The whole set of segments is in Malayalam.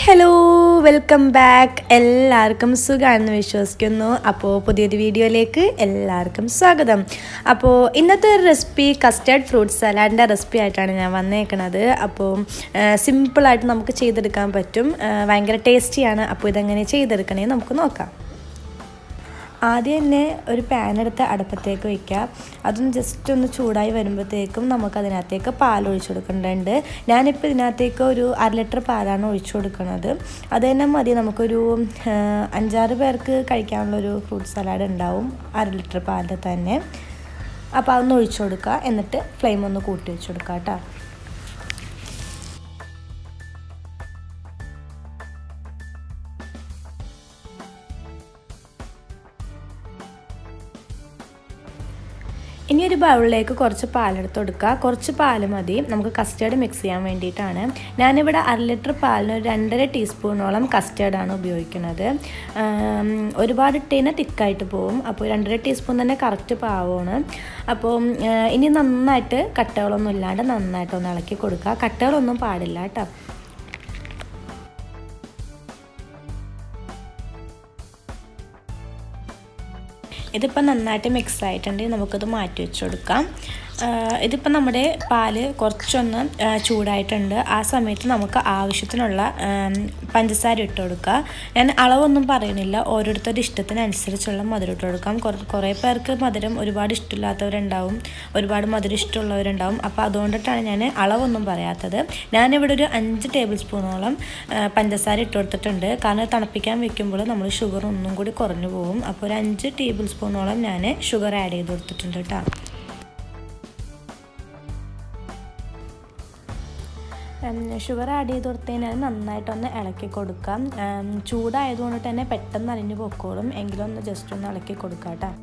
ഹലോ വെൽക്കം ബാക്ക് എല്ലാവർക്കും സുഖമാണെന്ന് വിശ്വസിക്കുന്നു അപ്പോൾ പുതിയൊരു വീഡിയോയിലേക്ക് എല്ലാവർക്കും സ്വാഗതം അപ്പോൾ ഇന്നത്തെ ഒരു റെസിപ്പി കസ്റ്റേർഡ് ഫ്രൂട്ട് സലാഡിൻ്റെ റെസിപ്പി ആയിട്ടാണ് ഞാൻ വന്നേക്കണത് അപ്പോൾ സിമ്പിളായിട്ട് നമുക്ക് ചെയ്തെടുക്കാൻ പറ്റും ആ, ഭയങ്കര ടേസ്റ്റിയാണ് അപ്പോൾ ഇതെങ്ങനെ ചെയ്തെടുക്കണേ നമുക്ക് നോക്കാം ആദ്യം തന്നെ ഒരു പാൻ എടുത്ത് അടുപ്പത്തേക്ക് വയ്ക്കുക അതൊന്ന് ജസ്റ്റ് ഒന്ന് ചൂടായി വരുമ്പോഴത്തേക്കും നമുക്ക് അതിനകത്തേക്ക് പാൽ ഒഴിച്ചു കൊടുക്കേണ്ടതുണ്ട് ഞാനിപ്പോൾ ഇതിനകത്തേക്ക് ഒരു അര ലിറ്റർ പാലാണ് ഒഴിച്ചു കൊടുക്കുന്നത് അത് തന്നെ മതി നമുക്കൊരു ആ, അഞ്ചാറ് പേർക്ക് കഴിക്കാനുള്ളൊരു ഫ്രൂട്ട് സലാഡ് ഉണ്ടാവും അര ലിറ്റർ പാലിൽ തന്നെ അപ്പോൾ അതൊന്ന് ഒഴിച്ചു കൊടുക്കുക എന്നിട്ട് ഫ്ലെയിം ഒന്ന് കൂട്ടി വെച്ച് കൊടുക്കുക കേട്ടോ ഇനി ഒരു ബൗളിലേക്ക് കുറച്ച് പാലെടുത്ത് കൊടുക്കുക കുറച്ച് പാൽ മതി നമുക്ക് കസ്റ്റേർഡ് മിക്സ് ചെയ്യാൻ വേണ്ടിയിട്ടാണ് ഞാനിവിടെ അര ലിറ്റർ പാലിന് ഒരു രണ്ടര ടീസ്പൂണോളം കസ്റ്റേർഡാണ് ഉപയോഗിക്കുന്നത് ആം, ഒരുപാട് ഇട്ടതിന് തിക്കായിട്ട് പോകും അപ്പോൾ രണ്ടര ടീസ്പൂൺ തന്നെ കറക്റ്റ് പാവമാണ് അപ്പോൾ ആ, ഇനി നന്നായിട്ട് കട്ടകളൊന്നും ഇല്ലാണ്ട് നന്നായിട്ട് ഒന്ന് ഇളക്കി കൊടുക്കുക കട്ടകളൊന്നും പാടില്ല കേട്ടോ ഇതിപ്പോൾ നന്നായിട്ട് മിക്സ് ആയിട്ടുണ്ട് നമുക്കത് മാറ്റി വെച്ച് കൊടുക്കാം ഇതിപ്പോൾ നമ്മുടെ പാല് കുറച്ചൊന്ന് ആ, ചൂടായിട്ടുണ്ട് ആ സമയത്ത് നമുക്ക് ആവശ്യത്തിനുള്ള ആം, പഞ്ചസാര ഇട്ട് കൊടുക്കുക ഞാൻ അളവൊന്നും പറയണില്ല ഓരോരുത്തരുടെ ഇഷ്ടത്തിനനുസരിച്ചുള്ള മധുരം ഇട്ട് കൊടുക്കാം കുറ- കുറേ പേർക്ക് മധുരം ഒരുപാട് ഇഷ്ടമില്ലാത്തവരുണ്ടാവും ഒരുപാട് മധുരം ഇഷ്ടമുള്ളവരുണ്ടാവും അപ്പോൾ അതുകൊണ്ടിട്ടാണ് ഞാൻ അളവൊന്നും പറയാത്തത് ഞാനിവിടെ ഒരു അഞ്ച് ടേബിൾ സ്പൂണോളം ആ, പഞ്ചസാര ഇട്ട് കൊടുത്തിട്ടുണ്ട് കാരണം തണുപ്പിക്കാൻ വെക്കുമ്പോൾ നമ്മൾ ഷുഗർ ഒന്നും കൂടി കുറഞ്ഞു പോകും അപ്പോൾ ഒരു അഞ്ച് ടേബിൾ സ്പൂണോളം ഞാൻ ഷുഗർ ആഡ് ചെയ്ത് കൊടുത്തിട്ടുണ്ട് കേട്ടോ ഷുഗർ ആഡ് ചെയ്ത് കൊടുത്തു കഴിഞ്ഞാൽ നന്നായിട്ടൊന്ന് ഇളക്കി കൊടുക്കാം ഉം, ചൂടായതുകൊണ്ട് തന്നെ പെട്ടെന്ന് അലിഞ്ഞു പൊക്കോളും എങ്കിലും ഒന്ന് ജസ്റ്റ് ഒന്ന് ഇളക്കി കൊടുക്കാം കേട്ടോ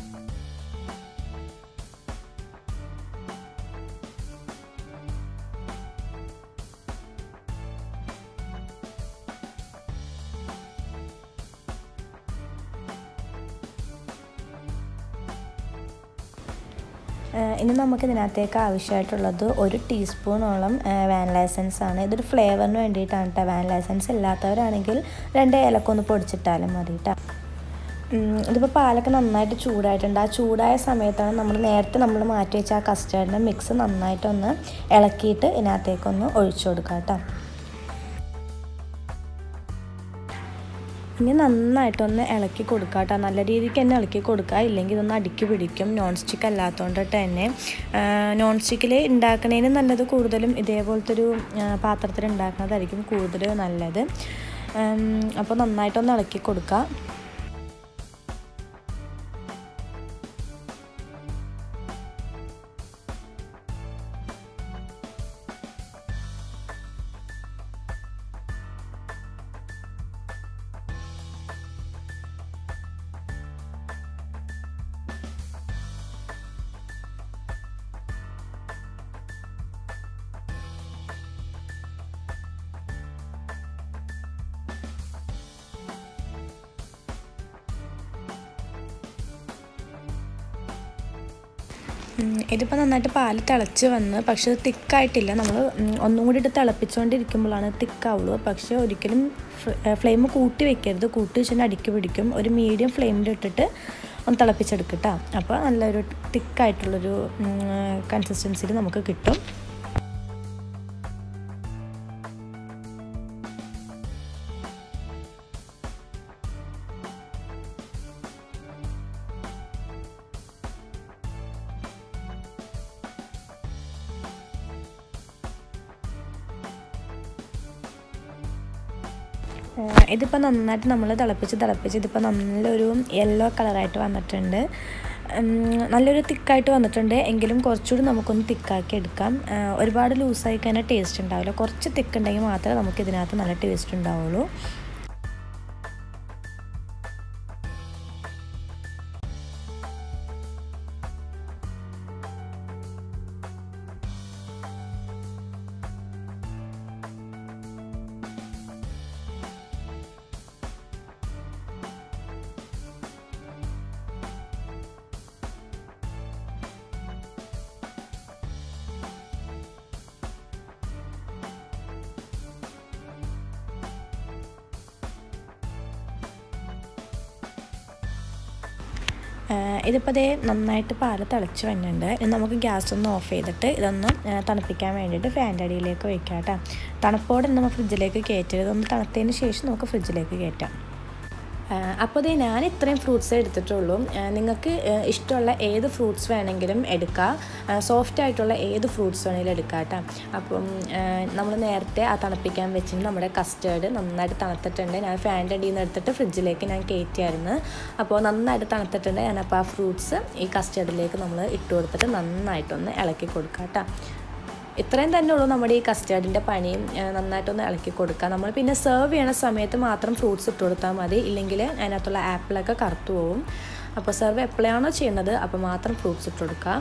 ഏഹ് ഇനി നമുക്ക് ഇതിനകത്തേക്ക് ആവശ്യമായിട്ടുള്ളത് ഒരു ടീസ്പൂണോളം വാനില എസൻസ് ആണ് ഇതൊരു ഫ്ലേവറിന് വേണ്ടിയിട്ടാണ് കേട്ടോ വാനില എസൻസ് ഇല്ലാത്തവരാണെങ്കിൽ രണ്ട് ഏലക്കൊന്ന് പൊടിച്ചിട്ടാലും മതി കേട്ടോ ഇതിപ്പോൾ പാലൊക്കെ നന്നായിട്ട് ചൂടായിട്ടുണ്ട് ആ ചൂടായ സമയത്താണ് നമ്മൾ നേരത്തെ നമ്മൾ മാറ്റി വെച്ച ആ കസ്റ്റേർഡിൻ്റെ മിക്സ് നന്നായിട്ടൊന്ന് ഇളക്കിയിട്ട് ഇതിനകത്തേക്കൊന്ന് ഒഴിച്ചു കൊടുക്കാം കേട്ടോ ഇനി നന്നായിട്ടൊന്ന് ഇളക്കി കൊടുക്കുക കേട്ടോ നല്ല രീതിക്ക് തന്നെ ഇളക്കി കൊടുക്കുക ഇല്ലെങ്കിൽ ഇതൊന്ന് അടുക്കി പിടിക്കും നോൺ സ്റ്റിക്ക് അല്ലാത്തതുകൊണ്ടിട്ട് തന്നെ നോൺ സ്റ്റിക്കിൽ ഉണ്ടാക്കണതിന് നല്ലത് കൂടുതലും ഇതേപോലത്തെ ഒരു പാത്രത്തിൽ ഉണ്ടാക്കുന്നതായിരിക്കും കൂടുതൽ നല്ലത് ഉം, അപ്പോൾ നന്നായിട്ടൊന്ന് ഇളക്കി കൊടുക്കുക ഉം, ഇതിപ്പോൾ നന്നായിട്ട് പാല് തിളച്ച് വന്ന് പക്ഷെ ഇത് തിക്കായിട്ടില്ല നമ്മൾ ഒന്നും കൂടി ഇട്ട് തിളപ്പിച്ചുകൊണ്ടിരിക്കുമ്പോഴാണ് തിക്കാവുള്ളൂ പക്ഷെ ഒരിക്കലും ഫ്ലെയിം കൂട്ടി വെക്കരുത് കൂട്ടി വെച്ചാൽ അടിക്ക് പിടിക്കും ഒരു മീഡിയം ഫ്ലെയിമിൽ ഇട്ടിട്ട് ഒന്ന് തിളപ്പിച്ചെടുക്കട്ടോ അപ്പോൾ നല്ലൊരു തിക്കായിട്ടുള്ളൊരു കൺസിസ്റ്റൻസിയിൽ നമുക്ക് കിട്ടും ഏഹ് ഇതിപ്പോൾ നന്നായിട്ട് നമ്മൾ തിളപ്പിച്ച് തിളപ്പിച്ച് ഇതിപ്പോൾ നല്ലൊരു യെല്ലോ കളറായിട്ട് വന്നിട്ടുണ്ട് ഉം, നല്ലൊരു തിക്കായിട്ട് വന്നിട്ടുണ്ട് എങ്കിലും കുറച്ചുകൂടി നമുക്കൊന്ന് തിക്കാക്കി എടുക്കാം ഏഹ് ഒരുപാട് ലൂസായി കഴിഞ്ഞാൽ ടേസ്റ്റ് ഉണ്ടാവില്ല കുറച്ച് തിക്ക് ഉണ്ടെങ്കിൽ മാത്രമേ നമുക്ക് ഇതിനകത്ത് നല്ല ടേസ്റ്റ് ഉണ്ടാവുള്ളൂ ഇതിപ്പോൾ അതേ നന്നായിട്ട് പാല് തിളച്ച് വരുന്നുണ്ട് ഇനി നമുക്ക് ഗ്യാസ് ഒന്ന് ഓഫ് ചെയ്തിട്ട് ഇതൊന്ന് തണുപ്പിക്കാൻ വേണ്ടിയിട്ട് ഫാൻ്റെ അടിയിലേക്ക് വയ്ക്കാം കേട്ടോ തണുപ്പോടെ നമ്മൾ ഫ്രിഡ്ജിലേക്ക് കയറ്റരുത് ഒന്ന് തണുത്തതിന് ശേഷം നമുക്ക് ഫ്രിഡ്ജിലേക്ക് കയറ്റാം അപ്പോൾ ഇതേ ഞാൻ ഇത്രയും ഫ്രൂട്ട്സ് എടുത്തിട്ടുള്ളൂ നിങ്ങൾക്ക് ഇഷ്ടമുള്ള ഏത് ഫ്രൂട്ട്സ് വേണമെങ്കിലും എടുക്കാം സോഫ്റ്റ് ആയിട്ടുള്ള ഏത് ഫ്രൂട്ട്സ് വേണമെങ്കിലും എടുക്കാം കേട്ടോ അപ്പം നമ്മൾ നേരത്തെ ആ തണുപ്പിക്കാൻ വെച്ചിട്ട് നമ്മുടെ കസ്റ്റേർഡ് നന്നായിട്ട് തണുത്തിട്ടുണ്ട് ഞാൻ ഫാൻ്റെ അടിയിൽ നിന്ന് എടുത്തിട്ട് ഫ്രിഡ്ജിലേക്ക് ഞാൻ കയറ്റിയായിരുന്നു അപ്പോൾ നന്നായിട്ട് തണുത്തിട്ടുണ്ട് ഞാനപ്പോൾ ആ ഫ്രൂട്ട്സ് ഈ കസ്റ്റേർഡിലേക്ക് നമ്മൾ ഇട്ട് കൊടുത്തിട്ട് നന്നായിട്ടൊന്ന് ഇളക്കി കൊടുക്കാം കേട്ടോ ഇത്രയും തന്നെ ഉള്ളൂ നമ്മുടെ ഈ കസ്റ്റേർഡിൻ്റെ പണിയും നന്നായിട്ടൊന്ന് ഇളക്കി കൊടുക്കുക നമ്മൾ പിന്നെ സെർവ് ചെയ്യണ സമയത്ത് മാത്രം ഫ്രൂട്ട്സ് ഇട്ട് കൊടുത്താൽ മതി ഇല്ലെങ്കിൽ അതിനകത്തുള്ള ആപ്പിളൊക്കെ കറുത്തു പോകും അപ്പോൾ സെർവ് എപ്പോഴാണോ ചെയ്യുന്നത് അപ്പോൾ മാത്രം ഫ്രൂട്ട്സ് ഇട്ട് കൊടുക്കുക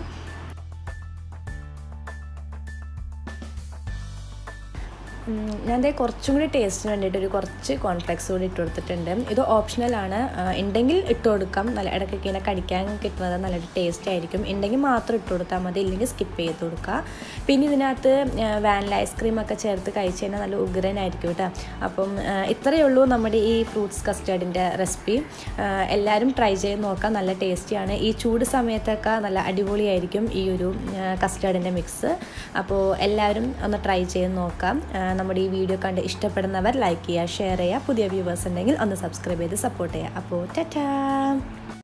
ഞാൻ ദേ കുറച്ചും കൂടി ടേസ്റ്റിന് വേണ്ടിയിട്ട് ഒരു കുറച്ച് കോൺഫ്ലെക്സ് കൂടി ഇട്ട് കൊടുത്തിട്ടുണ്ട് ഇത് ഓപ്ഷണലാണ് ഉണ്ടെങ്കിൽ ഇട്ട് കൊടുക്കാം നല്ല ഇടയ്ക്കൊക്കെ ഇങ്ങനെ കടിക്കാൻ കിട്ടുന്നത് നല്ലൊരു ടേസ്റ്റ് ആയിരിക്കും ഉണ്ടെങ്കിൽ മാത്രം ഇട്ട് കൊടുത്താൽ മതി ഇല്ലെങ്കിൽ സ്കിപ്പ് ചെയ്ത് കൊടുക്കുക പിന്നെ ഇതിനകത്ത് വാനില ഐസ്ക്രീം ഒക്കെ ചേർത്ത് കഴിച്ച് കഴിഞ്ഞാൽ നല്ല ഉഗ്രനായിരിക്കും കേട്ടോ അപ്പം ഇത്രയേ ഉള്ളൂ നമ്മുടെ ഈ ഫ്രൂട്ട്സ് കസ്റ്റേർഡിൻ്റെ റെസിപ്പി എല്ലാവരും ട്രൈ ചെയ്ത് നോക്കാം നല്ല ടേസ്റ്റിയാണ് ഈ ചൂട് സമയത്തൊക്കെ നല്ല അടിപൊളിയായിരിക്കും ഈ ഒരു കസ്റ്റേർഡിൻ്റെ മിക്സ് അപ്പോൾ എല്ലാവരും ഒന്ന് ട്രൈ ചെയ്ത് നോക്കാം നമ്മുടെ ഈ വീഡിയോ കണ്ട് ഇഷ്ടപ്പെടുന്നവർ ലൈക്ക് ചെയ്യുക ഷെയർ ചെയ്യുക പുതിയ വ്യൂവേഴ്സ് ഉണ്ടെങ്കിൽ ഒന്ന് സബ്സ്ക്രൈബ് ചെയ്ത് സപ്പോർട്ട് ചെയ്യുക അപ്പോൾ ടാറ്റാ